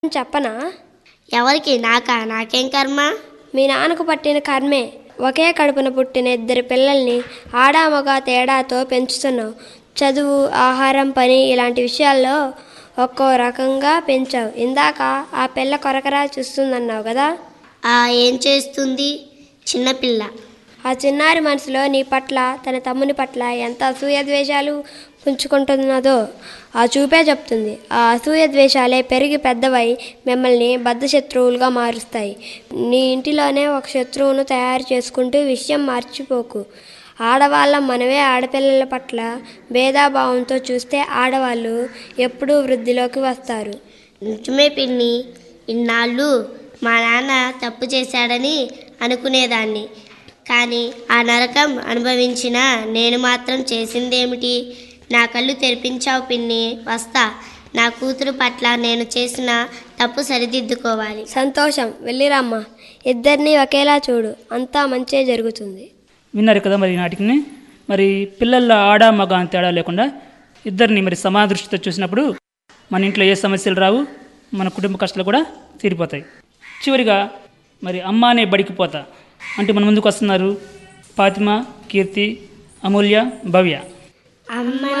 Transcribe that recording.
చెప్పనా ఎవరికి నాకా నాకేం కర్మ మీ నాన్నకు పట్టిన కర్మే ఒకే కడుపున పుట్టిన ఇద్దరు పిల్లల్ని ఆడామగా తేడాతో పెంచుతున్నావు చదువు ఆహారం పని ఇలాంటి విషయాల్లో ఒక్కో రకంగా పెంచావు ఇందాక ఆ పిల్ల కొరకరా చూస్తుందన్నావు కదా ఆ ఏం చేస్తుంది చిన్నపిల్ల ఆ చిన్నారి మనసులో నీ పట్ల తన తమ్ముని పట్ల ఎంత అసూయ ద్వేషాలు పుంజుకుంటున్నదో ఆ చూపే చెప్తుంది ఆ అసూయ ద్వేషాలే పెరిగి పెద్దవై మిమ్మల్ని బద్ధ శత్రువులుగా మారుస్తాయి నీ ఇంటిలోనే ఒక శత్రువును తయారు చేసుకుంటూ విషయం మర్చిపోకు ఆడవాళ్ళ మనమే ఆడపిల్లల పట్ల భేదాభావంతో చూస్తే ఆడవాళ్ళు ఎప్పుడూ వృద్ధిలోకి వస్తారు నిజమే పిన్ని ఇన్నాళ్ళు మా నాన్న తప్పు చేశాడని అనుకునేదాన్ని కానీ ఆ నరకం అనుభవించిన నేను మాత్రం చేసిందేమిటి నా కళ్ళు తెరిపించావు పిన్ని వస్తా నా కూతురు పట్ల నేను చేసిన తప్పు సరిదిద్దుకోవాలి సంతోషం వెళ్ళిరామ్మా ఇద్దరినీ ఒకేలా చూడు అంతా మంచే జరుగుతుంది విన్నారు కదా మరి నాటికి మరి పిల్లల ఆడ మగ అని తేడా లేకుండా ఇద్దరిని మరి సమాన దృష్టితో చూసినప్పుడు మన ఇంట్లో ఏ సమస్యలు రావు మన కుటుంబ కష్టాలు కూడా తీరిపోతాయి చివరిగా మరి అమ్మ అనే బడికి పోతా అంటే మన ముందుకు వస్తున్నారు ఫాతిమా కీర్తి అమూల్య భవ్య అమ్మ